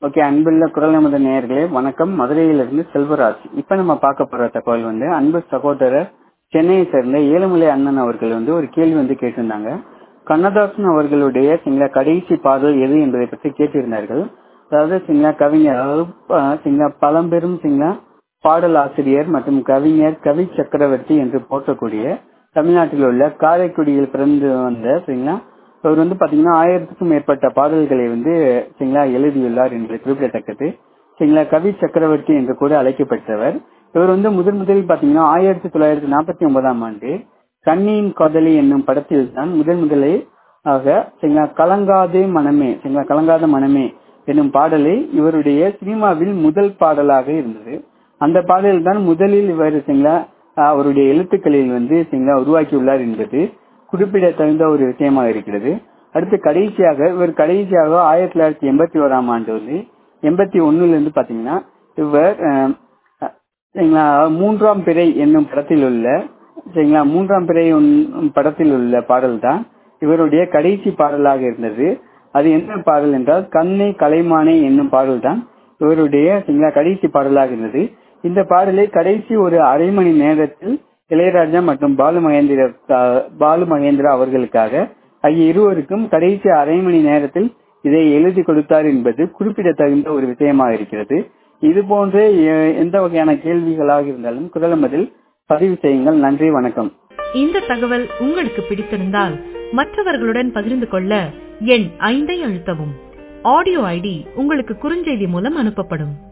okay அன்புள்ள குரல் நமது நேயர்களே வணக்கம் மதுரையிலிருந்து செல்வராஜ் இப்ப நம்ம பார்க்க போற தகவல் வந்து அன்பு சகோதரர் சென்னையை சேர்ந்த ஏழுமலை அண்ணன் அவர்கள் வந்து ஒரு கேள்வி வந்து கேட்டிருந்தாங்க கண்ணதாசன் அவர்களுடைய சிங்கள கடைசி பாடல் எது என்பதை பற்றி கேட்டிருந்தார்கள் அதாவது சிங்கள கவிஞர் அதாவது அஹ், சிங்கள பழம்பெரும் சிங்கள பாடல் ஆசிரியர் மற்றும் கவிஞர் கவி சக்கரவர்த்தி என்று போற்றக்கூடிய தமிழ்நாட்டில் உள்ள காரைக்குடியில் பிறந்து வந்த சரிங்களா அவர் வந்து பாத்தீங்கன்னா ஆயிரத்துக்கும் மேற்பட்ட பாடல்களை வந்து சரிங்களா எழுதியுள்ளார் என்று குறிப்பிடத்தக்கது சரிங்களா கவி சக்கரவர்த்தி என்று கூட அழைக்கப்பட்டவர் இவர் வந்து முதன் முதலில் பாத்தீங்கன்னா ஆயிரத்தி தொள்ளாயிரத்தி நாற்பத்தி ஒன்பதாம் ஆண்டு கண்ணியின் காதலி என்னும் படத்தில் தான் முதன் முதலில் ஆக சரிங்களா கலங்காதே மனமே சரிங்களா கலங்காத மனமே என்னும் பாடலை இவருடைய சினிமாவில் முதல் பாடலாக இருந்தது அந்த பாடல் தான் முதலில் இவர் சரிங்களா அவருடைய எழுத்துக்களில் வந்து சரிங்களா உருவாக்கியுள்ளார் என்பது குறிப்பிடத்தகுந்த ஒரு விஷயமாக இருக்கிறது அடுத்து கடைசியாக இவர் கடைசியாக ஆயிரத்தி தொள்ளாயிரத்தி எண்பத்தி ஓராம் ஆண்டு வந்து எண்பத்தி ஒண்ணுல இருந்து பாத்தீங்கன்னா இவர் அஹ், அஹ், சரிங்களா மூன்றாம் பிறை என்னும் படத்தில் உள்ள சரிங்களா மூன்றாம் பிறை உன்- படத்தில் உள்ள பாடல் தான் இவருடைய கடைசி பாடலாக இருந்தது அது என்ன பாடல் என்றால் கண்ணை கலைமானே என்னும் பாடல் தான் இவருடைய சரிங்களா கடைசி பாடலாக இருந்தது இந்த பாடலை கடைசி ஒரு அரை மணி நேரத்தில் இளையராஜா மற்றும் பாலு மகேந்திர பாலு மகேந்திரா அவர்களுக்காக ஆகிய இருவருக்கும் கடைசி அரை மணி நேரத்தில் இதை எழுதி கொடுத்தார் என்பது குறிப்பிடத்தகுந்த ஒரு விஷயமாக இருக்கிறது இது போன்ற எ- எந்த வகையான கேள்விகளாக இருந்தாலும் குரலமதில் பதிவு செய்யுங்கள் நன்றி வணக்கம் இந்த தகவல் உங்களுக்கு பிடித்திருந்தால் மற்றவர்களுடன் பகிர்ந்து கொள்ள எண் ஐந்தை அழுத்தவும் ஆடியோ ஐடி உங்களுக்கு குறுஞ்செய்தி மூலம் அனுப்பப்படும்